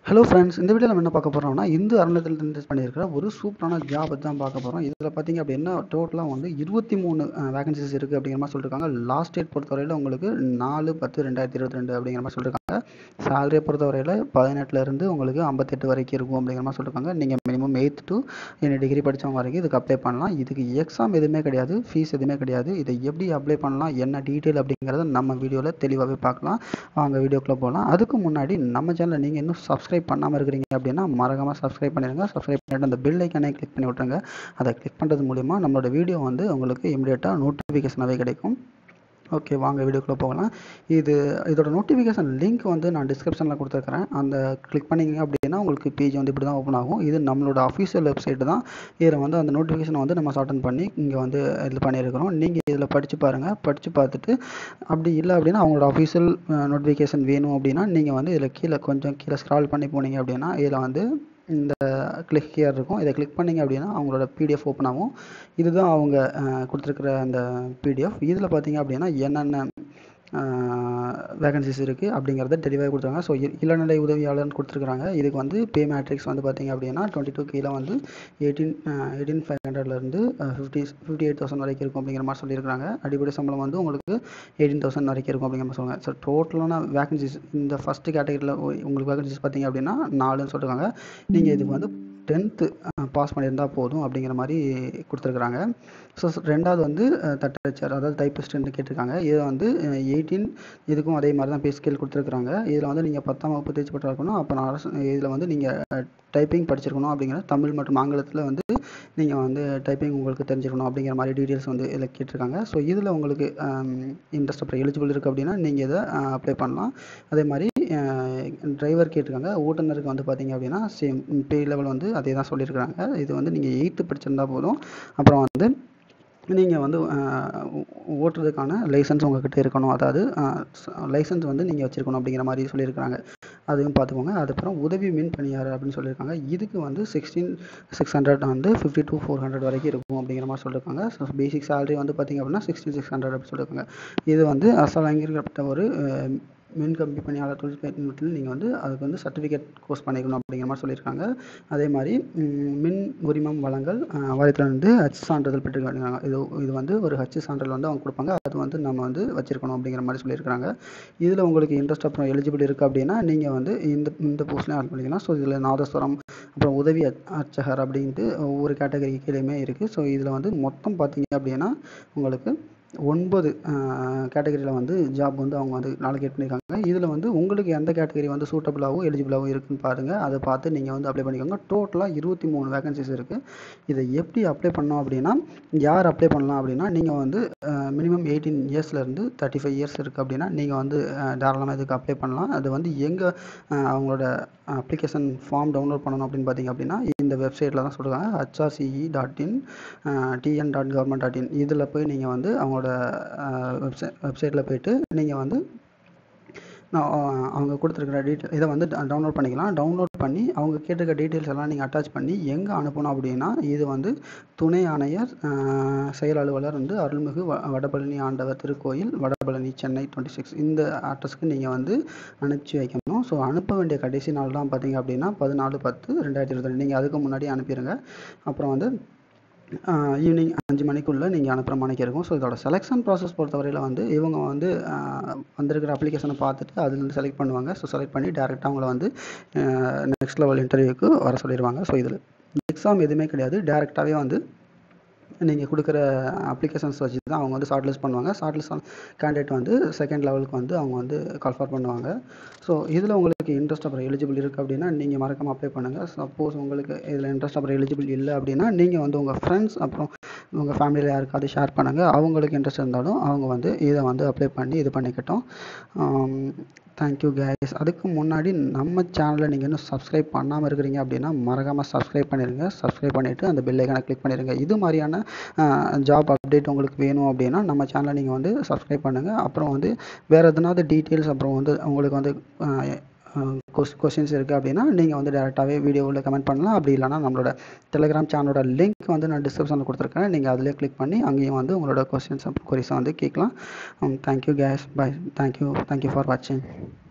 hello friends இந்த வீடியோவில் நம்ம என்ன பார்க்க போகிறோம்னா இந்து அறநிலையத்தில் பண்ணியிருக்கிற ஒரு சூப்பரான ஜாப் தான் பார்க்க போகிறோம் இதில் பார்த்தீங்க அப்படின்னா டோட்டலாக வந்து இருபத்தி மூணு வேகன்சிஸ் இருக்குது அப்படிங்கிற மாதிரி சொல்லியிருக்காங்க லாஸ்ட் டேட் பொறுத்தவரையில் உங்களுக்கு நாலு பத்து ரெண்டாயிரத்தி இருபத்தி ரெண்டு அப்படிங்கிற மாதிரி சொல்லியிருக்காங்க சேலரியை பொறுத்தவரையில் பதினெட்டுலேருந்து உங்களுக்கு ஐம்பத்தெட்டு வரைக்கும் இருக்கும் அப்படிங்கிற மாதிரி சொல்லியிருக்காங்க நீங்கள் மினிமம் எயித் டு என்ன டிகிரி படித்தவங்க வரைக்கும் இதுக்கு அப்ளை பண்ணலாம் இதுக்கு எக்ஸாம் எதுவுமே கிடையாது ஃபீஸ் எதுவுமே கிடையாது இதை எப்படி அப்ளை பண்ணலாம் என்ன டீட்டெயில் அப்படிங்கிறத நம்ம வீடியோவில் தெளிவாகவே பார்க்கலாம் வாங்க வீடியோக்குள்ளே போகலாம் அதுக்கு முன்னாடி நம்ம சேனலை நீங்கள் இன்னும் சப்ஸ்கிரைப் பண்ணாமல் இருக்கிறீங்க அப்படின்னா மறக்காமல் சப்ஸ்கிரைப் பண்ணிடுங்க சப்ஸ்கிரைப் பண்ணிட்டு அந்த பெல் ஐக்கனை கிளிக் பண்ணி விட்ருங்க அதை கிளிக் பண்ணுறது மூலிமா நம்மளோட வீடியோ வந்து உங்களுக்கு இமீடியட்டாக நோட்டிஃபிகேஷனாகவே கிடைக்கும் ஓகே வாங்க வீடியோக்குள்ளே போகலாம் இது இதோட நோட்டிஃபிகேஷன் லிங்க் வந்து நான் டிஸ்கிரிப்ஷனில் கொடுத்துருக்கிறேன் அந்த கிளிக் பண்ணிங்க அப்படின்னா உங்களுக்கு பேஜ் வந்து இப்படி தான் ஓப்பன் ஆகும் இது நம்மளோட அஃபீஷியல் வெப்சைட் தான் இதில் வந்து அந்த நோட்டிஃபிகேஷனை வந்து நம்ம ஷார்டன் பண்ணி இங்கே வந்து இது பண்ணியிருக்கிறோம் நீங்கள் இதில் படித்து பாருங்கள் படித்து பார்த்துட்டு அப்படி இல்லை அப்படின்னா அவங்களோட அஃபீஷியல் நோட்டிஃபிகேஷன் வேணும் அப்படின்னா நீங்கள் வந்து இதில் கீழே கொஞ்சம் கீழே ஸ்க்ரால் பண்ணி போனீங்க அப்படின்னா இதில் வந்து இந்த கிளிக் ஹியர் இருக்கும் இதை கிளிக் பண்ணிங்க அப்படின்னா அவங்களோட பிடிஎஃப் ஓப்பன் ஆகும் இதுதான் அவங்க கொடுத்துருக்குற அந்த பிடிஎஃப் இதில் பார்த்தீங்க அப்படின்னா என்னென்ன வேகன்சிஸ் இருக்குது அப்படிங்கிறத தெளிவாக கொடுத்துருக்காங்க ஸோ இளநிலை உதவியாளர்னு கொடுத்துருக்குறாங்க இதுக்கு வந்து பே மேட்ரிக்ஸ் வந்து பார்த்திங்க அப்படின்னா டுவெண்ட்டி டூ கீழே வந்து எயிட்டீன் எயிட்டீன் ஃபைவ் ஹண்ட்ரட்லேருந்து ஃபிஃப்டி ஃபிஃப்டி எயிட் தௌசண்ட் வரைக்கும் இருக்கும் அப்படிங்கிற மாதிரி சொல்லியிருக்காங்க அடிப்படை சம்பளம் வந்து உங்களுக்கு எயிட்டீன் தௌசண்ட் வரைக்கும் இருக்கும் அப்படிங்கிற மாதிரி சொல்லுவாங்க ஸோ டோட்டலான வேகன்சிஸ் இந்த ஃபஸ்ட்டு கேட்டகரியில் உங்களுக்கு வேகன்சிஸ் பார்த்திங்க அப்படின்னா நாலுன்னு சொல்லியிருக்காங்க நீங்கள் இதுக்கு வந்து டென்த்து பாஸ் பண்ணியிருந்தால் போதும் அப்படிங்கிற மாதிரி கொடுத்துருக்குறாங்க ஸோ ரெண்டாவது வந்து தட்டச்சர் அதாவது டைப்பிஸ்ட்னு கேட்டிருக்காங்க இதை வந்து எயிட்டீன் இதுக்கும் அதே மாதிரி தான் பே ஸ்கேல் கொடுத்துருக்குறாங்க இதில் வந்து நீங்கள் பத்தாம் வகுப்பு தேர்ச்சி பெற்றா இருக்கணும் அப்போ நான் அரசு இதில் வந்து நீங்கள் டைப்பிங் படிச்சிருக்கணும் அப்படிங்கிற தமிழ் மற்றும் ஆங்கிலத்தில் வந்து நீங்கள் வந்து டைப்பிங் உங்களுக்கு தெரிஞ்சிருக்கணும் அப்படிங்கிற மாதிரி டீட்டெயில்ஸ் வந்து இதில் கேட்டிருக்காங்க ஸோ இதில் உங்களுக்கு இன்ட்ரெஸ்ட் அப்புறம் எலிஜிபிள் இருக்குது அப்படின்னா நீங்கள் இதை அப்ளை பண்ணலாம் அதே மாதிரி டிரைவர் கேட்டிருக்காங்க ஓட்டுநருக்கு வந்து பார்த்தீங்க அப்படின்னா சேம் பே லெவல் வந்து அதே தான் சொல்லியிருக்கிறாங்க இது வந்து நீங்கள் எயித்து படிச்சிருந்தா போதும் அப்புறம் வந்து நீங்கள் வந்து ஓட்டுறதுக்கான லைசன்ஸ் உங்கள்கிட்ட இருக்கணும் அதாவது லைசன்ஸ் வந்து நீங்கள் வச்சுருக்கணும் அப்படிங்கிற மாதிரி சொல்லியிருக்கிறாங்க அதையும் பார்த்துக்கோங்க அதுக்கப்புறம் உதவி மின் பணியாளர் அப்படின்னு சொல்லியிருக்காங்க இதுக்கு வந்து சிக்ஸ்டீன் சிக்ஸ் ஹண்ட்ரட் வந்து ஃபிஃப்டி டூ ஃபோர் ஹண்ட்ரட் வரைக்கும் இருக்கும் அப்படிங்கிற மாதிரி சொல்லியிருக்காங்க ஸோ பேசிக் சேலரி வந்து பார்த்திங்க அப்படின்னா சிக்ஸ்டீன் சிக்ஸ் ஹண்ட்ரட் அப்படின்னு சொல்லியிருக்காங்க இது வந்து அசல் அங்கீகரிக்கப்பட்ட ஒரு மின் கம்பி பணியாளர் தொழில்நுட்பத்தில் நீங்கள் வந்து அதுக்கு வந்து சர்டிஃபிகேட் கோர்ஸ் பண்ணிக்கணும் அப்படிங்கிற மாதிரி சொல்லியிருக்காங்க அதே மாதிரி மின் உரிமம் வழங்கல் வாரியத்தில் வந்து ஹச் சான்றிதழ் பெற்றுக்காங்க இது இது வந்து ஒரு ஹச் சான்றிதழ் வந்து அவங்க கொடுப்பாங்க அது வந்து நம்ம வந்து வச்சிருக்கணும் அப்படிங்கிற மாதிரி சொல்லியிருக்காங்க இதில் உங்களுக்கு இன்ட்ரெஸ்ட் அப்புறம் எலிஜிபிள் இருக்குது அப்படின்னா நீங்கள் வந்து இந்த இந்த போஸ்ட்லேயும் ஆட் பண்ணிக்கலாம் ஸோ இதில் நாதஸ்வரம் அப்புறம் உதவி அர்ச்சகர் அப்படின்ட்டு ஒவ்வொரு கேட்டகரி கீழேயுமே இருக்குது ஸோ இதில் வந்து மொத்தம் பார்த்தீங்க அப்படின்னா உங்களுக்கு ஒன்பது கேட்டகரியில் வந்து ஜாப் வந்து அவங்க வந்து நாளைக்கு பண்ணியிருக்காங்க இதில் வந்து உங்களுக்கு எந்த கேட்டகரி வந்து சூட்டபுளாகவும் எலிஜிபிளாகவும் இருக்குன்னு பாருங்கள் அதை பார்த்து நீங்கள் வந்து அப்ளை பண்ணிக்கோங்க டோட்டலாக இருபத்தி மூணு வேகன்சிஸ் இருக்குது இதை எப்படி அப்ளை பண்ணோம் அப்படின்னா யார் அப்ளை பண்ணலாம் அப்படின்னா நீங்கள் வந்து மினிமம் எயிட்டீன் இயர்ஸ்லேருந்து தேர்ட்டி ஃபைவ் இயர்ஸ் இருக்குது அப்படின்னா நீங்கள் வந்து தாராளமாக இதுக்கு அப்ளை பண்ணலாம் அது வந்து எங்கே அவங்களோட அப்ளிகேஷன் ஃபார்ம் டவுன்லோட் பண்ணணும் அப்படின்னு பார்த்தீங்க அப்படின்னா இந்த வெப்சைட்டில் தான் சொல்கிறாங்க HRCE dot in TN dot government dot in இதில் போய் நீங்கள் வந்து அவங்களோட வெப்சைட் வெப்சைட்டில் போயிட்டு நீங்கள் வந்து அவங்க கொடுத்துருக்குற டீட்டெயில் இதை வந்து டவுன்லோட் பண்ணிக்கலாம் டவுன்லோட் பண்ணி அவங்க கேட்டிருக்க டீட்டெயில்ஸ் எல்லாம் நீங்கள் அட்டாச் பண்ணி எங்கே அனுப்பணும் அப்படின்னா இது வந்து துணை ஆணையர் செயல் அலுவலர் வந்து அருள்மிகு வடபழனி ஆண்டவர் திருக்கோயில் வடபழனி சென்னை டுவெண்ட்டி சிக்ஸ் இந்த அட்ரஸ்க்கு நீங்கள் வந்து அனுப்பிச்சி வைக்கணும் ஸோ அனுப்ப வேண்டிய கடைசி நாள் தான் பார்த்தீங்க அப்படின்னா பதினாலு பத்து ரெண்டாயிரத்தி இருபத்தி ரெண்டு நீங்கள் அதுக்கு முன்னாடி அனுப்பிடுங்க அப்புறம் வந்து ஈவினிங் அஞ்சு மணிக்குள்ளே நீங்கள் அனுப்புகிற மணிக்கு இருக்கும் ஸோ இதோட செலெக்ஷன் ப்ராசஸ் பொறுத்தவரையில் வந்து இவங்க வந்து வந்திருக்கிற அப்ளிகேஷனை பார்த்துட்டு அதுலேருந்து செலக்ட் பண்ணுவாங்க ஸோ செலக்ட் பண்ணி டேரெக்டாக அவங்கள வந்து நெக்ஸ்ட் லெவல் இன்டர்வியூக்கு வர சொல்லிடுவாங்க ஸோ இதில் எக்ஸாம் எதுவுமே கிடையாது டேரெக்டாகவே வந்து நீங்கள் கொடுக்குற அப்ளிகேஷன்ஸ் வச்சு தான் அவங்க வந்து ஷார்ட் லிஸ்ட் பண்ணுவாங்க ஷார்ட் லிஸ்ட் கேண்டிடேட் வந்து செகண்ட் லெவலுக்கு வந்து அவங்க வந்து கால்ஃபார் பண்ணுவாங்க ஸோ இதில் உங்களுக்கு இன்ட்ரெஸ்ட் அப்புறம் எலிஜிபிள் இருக்குது அப்படின்னா நீங்கள் மறக்காமல் அப்ளை பண்ணுங்கள் சப்போஸ் உங்களுக்கு இதில் இன்ட்ரெஸ்ட் அப்புறம் எலிஜிபிள் இல்லை அப்படின்னா நீங்கள் வந்து உங்கள் ஃப்ரெண்ட்ஸ் அப்புறம் உங்கள் ஃபேமிலியில் யாருக்காவது ஷேர் பண்ணுங்கள் அவங்களுக்கு இன்ட்ரெஸ்ட் இருந்தாலும் அவங்க வந்து இதை வந்து அப்ளை பண்ணி இது பண்ணிக்கட்டும் தேங்க்யூ கேஸ் அதுக்கு முன்னாடி நம்ம சேனலை நீங்கள் இன்னும் சப்ஸ்கிரைப் பண்ணாமல் இருக்கிறீங்க அப்படின்னா மறக்காமல் சப்ஸ்கிரைப் பண்ணிடுங்க சப்ஸ்கிரைப் பண்ணிவிட்டு அந்த பெல் ஐக்கானை கிளிக் பண்ணிடுங்க இது மாதிரியான ஜாப் அப்டேட் உங்களுக்கு வேணும் அப்படின்னா நம்ம சேனலை நீங்கள் வந்து சப்ஸ்கிரைப் பண்ணுங்கள் அப்புறம் வந்து வேறு எதனாவது டீட்டெயில்ஸ் அப்புறம் வந்து உங்களுக்கு வந்து கொஸ் கொஸ்டின்ஸ் இருக்குது அப்படின்னா நீங்கள் வந்து டேரெக்டாகவே வீடியோவில் கமெண்ட் பண்ணலாம் அப்படி இல்லைனா நம்மளோட டெலிகிராம் சேனலோட லிங்க் வந்து நான் டிஸ்கிரிப்ஷனில் கொடுத்துருக்கேன் நீங்கள் அதிலே கிளிக் பண்ணி அங்கேயும் வந்து உங்களோட கொஸ்டின்ஸ் கொரிஸை வந்து கேட்கலாம் thank you guys bye thank you thank you for வாட்சிங்